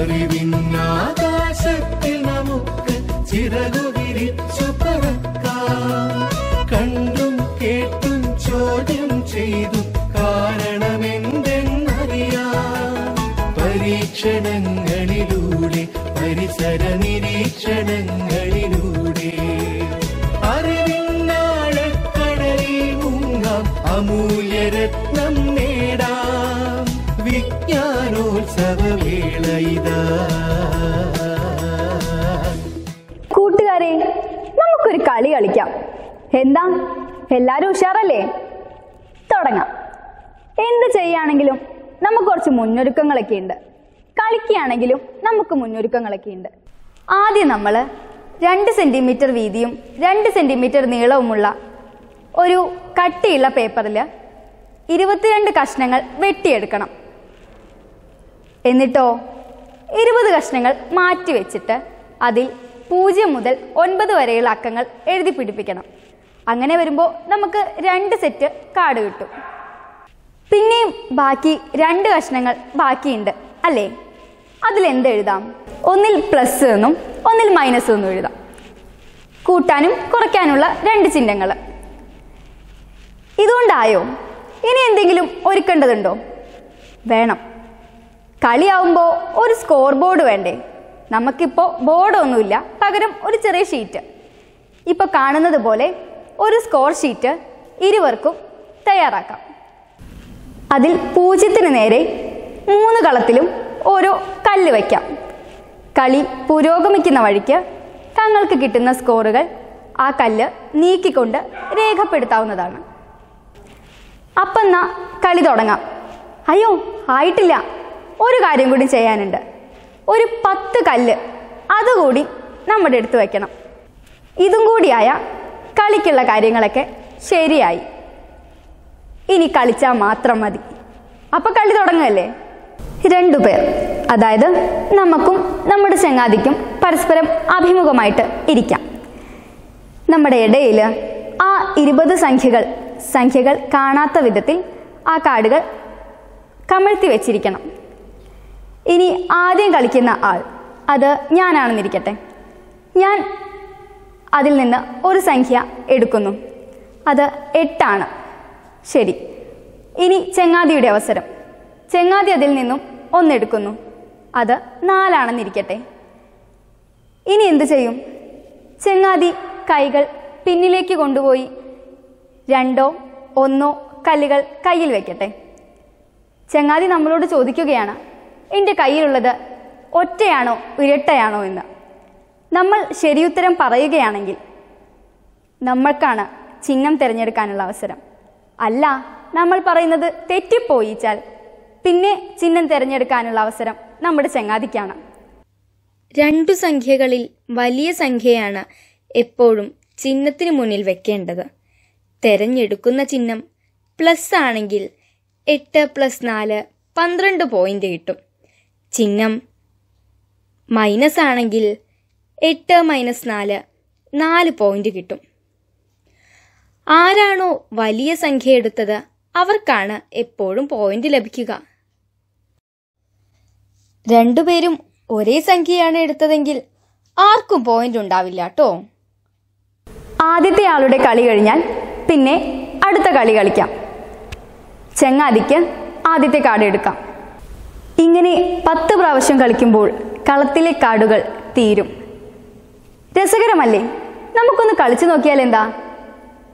അറിവിന്നാകാശത്തിൽ നമുക്ക് ചിറകു വിരിച്ചു പറക്കാം കണ്ടും കേട്ടും ചോദ്യം ചെയ്തു കാരണമെന്തെന്നറിയാം പരീക്ഷണങ്ങളിലൂടെ പരിസര നിരീക്ഷണങ്ങളിലൂടെ അറിവിന്നാഴക്കടലിൽ മുങ്ങാം അമൂല്യരത്നം നേടാം വിജ്ഞാനോത്സവവേള ഇതാ കൂട്ടുകാരെ നമുക്കൊരു കളി കളിക്കാം എന്താ എല്ലാരും ഉഷാറല്ലേ തുടങ്ങാം എന്ത് ചെയ്യുകയാണെങ്കിലും നമുക്ക് കുറച്ച് മുന്നൊരുക്കങ്ങളൊക്കെ ഉണ്ട് കളിക്കുകയാണെങ്കിലും നമുക്ക് മുന്നൊരുക്കങ്ങളൊക്കെ ഉണ്ട് ആദ്യം നമ്മൾ രണ്ട് സെൻറ്റിമീറ്റർ വീതിയും രണ്ട് സെൻറ്റിമീറ്റർ നീളവുമുള്ള ഒരു കട്ടിയുള്ള പേപ്പറിൽ ഇരുപത്തിരണ്ട് കഷ്ണങ്ങൾ വെട്ടിയെടുക്കണം എന്നിട്ടോ ഇരുപത് കഷ്ണങ്ങൾ മാറ്റി വെച്ചിട്ട് അതിൽ പൂജ്യം മുതൽ ഒൻപത് വരെയുള്ള അക്കങ്ങൾ എഴുതി പിടിപ്പിക്കണം അങ്ങനെ വരുമ്പോൾ നമുക്ക് രണ്ട് സെറ്റ് കാർഡ് കിട്ടും പിന്നെയും ബാക്കി രണ്ട് കഷ്ണങ്ങൾ ബാക്കിയുണ്ട് അല്ലേ അതിലെന്ത് എഴുതാം ഒന്നിൽ പ്ലസ് എന്നും ഒന്നിൽ മൈനസ് എന്നും എഴുതാം കൂട്ടാനും കുറയ്ക്കാനുള്ള രണ്ട് ചിഹ്നങ്ങൾ ഇതുകൊണ്ടായോ ഇനി എന്തെങ്കിലും ഒരുക്കേണ്ടതുണ്ടോ വേണം കളിയാവുമ്പോൾ ഒരു സ്കോർ ബോർഡ് വേണ്ടേ നമുക്കിപ്പോൾ ബോർഡൊന്നുമില്ല പകരം ഒരു ചെറിയ ഷീറ്റ് ഇപ്പോൾ കാണുന്നത് പോലെ ഒരു സ്കോർ ഷീറ്റ് ഇരുവർക്കും തയ്യാറാക്കാം അതിൽ പൂജ്യത്തിന് നേരെ മൂന്ന് കളത്തിലും ഓരോ കല്ല് വയ്ക്കാം കളി പുരോഗമിക്കുന്ന വഴിക്ക് തങ്ങൾക്ക് കിട്ടുന്ന സ്കോറുകൾ ആ കല്ല് നീക്കിക്കൊണ്ട് രേഖപ്പെടുത്താവുന്നതാണ് അപ്പം എന്നാ കളി തുടങ്ങാം അയ്യോ ആയിട്ടില്ല ഒരു കാര്യം കൂടി ചെയ്യാനുണ്ട് ഒരു പത്ത് കല്ല് അതുകൂടി നമ്മുടെ അടുത്ത് വെക്കണം ഇതും കൂടിയായ കളിക്കുള്ള കാര്യങ്ങളൊക്കെ ശരിയായി ഇനി കളിച്ചാൽ മാത്രം മതി അപ്പൊ കളി തുടങ്ങുകയല്ലേ രണ്ടു പേർ അതായത് നമുക്കും നമ്മുടെ ചങ്ങാതിക്കും പരസ്പരം അഭിമുഖമായിട്ട് ഇരിക്കാം നമ്മുടെ ഇടയിൽ ആ ഇരുപത് സംഖ്യകൾ സംഖ്യകൾ കാണാത്ത വിധത്തിൽ ആ കാർഡുകൾ കമഴ്ത്തി വെച്ചിരിക്കണം ഇനി ആദ്യം കളിക്കുന്ന ആൾ അത് ഞാനാണെന്നിരിക്കട്ടെ ഞാൻ അതിൽ നിന്ന് ഒരു സംഖ്യ എടുക്കുന്നു അത് എട്ടാണ് ശരി ഇനി ചെങ്ങാതിയുടെ അവസരം ചെങ്ങാതി അതിൽ നിന്നും ഒന്നെടുക്കുന്നു അത് നാലാണെന്നിരിക്കട്ടെ ഇനി എന്തു ചെയ്യും ചെങ്ങാതി കൈകൾ പിന്നിലേക്ക് കൊണ്ടുപോയി രണ്ടോ ഒന്നോ കല്ലുകൾ കയ്യിൽ വെക്കട്ടെ ചങ്ങാതി നമ്മളോട് ചോദിക്കുകയാണ് എൻ്റെ കയ്യിലുള്ളത് ഒറ്റയാണോ ഇരട്ടയാണോ എന്ന് നമ്മൾ ശരിയുത്തരം പറയുകയാണെങ്കിൽ നമ്മൾക്കാണ് ചിഹ്നം തിരഞ്ഞെടുക്കാനുള്ള അവസരം അല്ല നമ്മൾ പറയുന്നത് തെറ്റിപ്പോയിച്ചാൽ പിന്നെ ചിഹ്നം തിരഞ്ഞെടുക്കാനുള്ള അവസരം നമ്മുടെ ചങ്ങാതിക്കാണ് രണ്ടു സംഖ്യകളിൽ വലിയ സംഖ്യയാണ് എപ്പോഴും ചിഹ്നത്തിന് മുന്നിൽ വെക്കേണ്ടത് തെരഞ്ഞെടുക്കുന്ന ചിഹ്നം പ്ലസ് ആണെങ്കിൽ എട്ട് പ്ലസ് നാല് പന്ത്രണ്ട് പോയിന്റ് കിട്ടും ചിഹ്നം മൈനസ് ആണെങ്കിൽ എട്ട് മൈനസ് നാല് നാല് പോയിന്റ് കിട്ടും ആരാണോ വലിയ സംഖ്യ എടുത്തത് അവർക്കാണ് എപ്പോഴും പോയിന്റ് ലഭിക്കുക രണ്ടുപേരും ഒരേ സംഖ്യയാണ് എടുത്തതെങ്കിൽ ആർക്കും പോയിന്റ് ഉണ്ടാവില്ല കേട്ടോ ആദ്യത്തെ ആളുടെ കളി കഴിഞ്ഞാൽ പിന്നെ അടുത്ത കളി കളിക്കാം ചെങ്ങാതിക്ക് ആദ്യത്തെ കാർഡ് എടുക്കാം ഇങ്ങനെ പത്ത് പ്രാവശ്യം കളിക്കുമ്പോൾ കളത്തിലെ കാർഡുകൾ തീരും രസകരമല്ലേ നമുക്കൊന്ന് കളിച്ചു നോക്കിയാൽ എന്താ